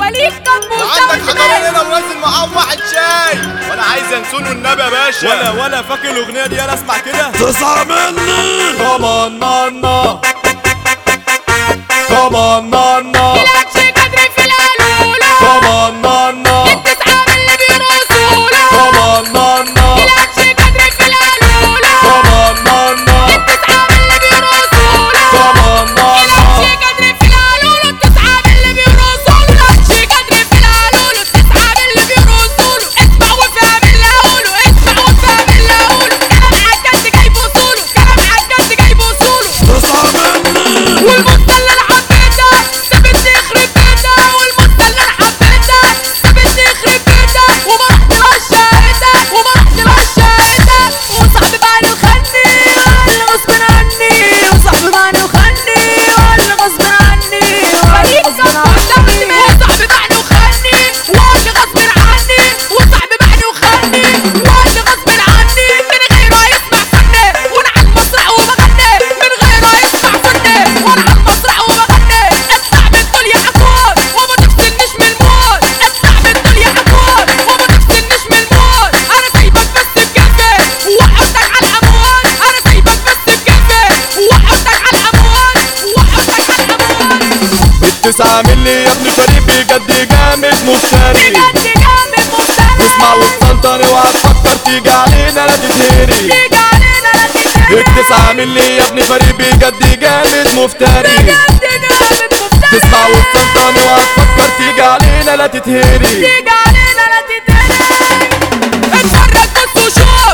وليد كبوس عندك حجرين هنا ونازل معاهم واحد شاي وانا عايز انسون النبي يا باشا ولا ولا فاكر الاغنيه دي انا اسمع كده تسعة مني كمان نانا كمان نانا ملكش قدر في القلولة كمان نانا التسعة من اللي بيرقصوله كمان نانا ملكش قدر في القلولة كمان نانا التسعة من اللي بيرقصوله كمان نانا ملكش قدر في القلولة التسعة من اللي بيرقصوله ملكش قدر في القلولة التسعة من اللي بيرقصوله اسمع وافهم اللي اقوله اسمع وافهم اللي اقوله كلام عالجد جايب وصوله كلام عالجد جايب وصوله تسعة مني والمصة اللي انا حبيتها سابتني يخرب بيتها والمصة اللي انا حبيتها سابتني يخرب بيتها وما رحت لهاش شقتها وما رحت لهاش شقتها وصاحبي بعني وخني وقال غصب عني وصاحبي بعني وخني وقال غصب عني وقال غصب عني وصاحبي بعني وخني وقال غصب عني وصاحبي بعني وخني وقال غصب عني من غيره يسمع فني وانا على المسرح وبغني من غيره يسمع فني وانا على المسرح وبغني اسمع بالدول يا عفور وما تفصلنيش من الموت اسمع بالدول يا عفور وما تفصلنيش من الموت انا سايبك بس بجنبي وحطك على الاموال انا سايبك بس بجنبي وحطك على الاموال وحطك على الاموال التسعة ملي يا ابني فريق بجد جامد مفتري بجد جامد مفتري اسمع وتسلطني وهتفكر تيجي علينا لا تتهري تيجي علينا لا تتهري التسعة ملي يا ابني فريق بجد جامد مفتري بجد جامد مفتري تسمع وتسلطني وهتفكر تيجي علينا لا تتهري تيجي علينا لا تتهري اتفرج بص وشوف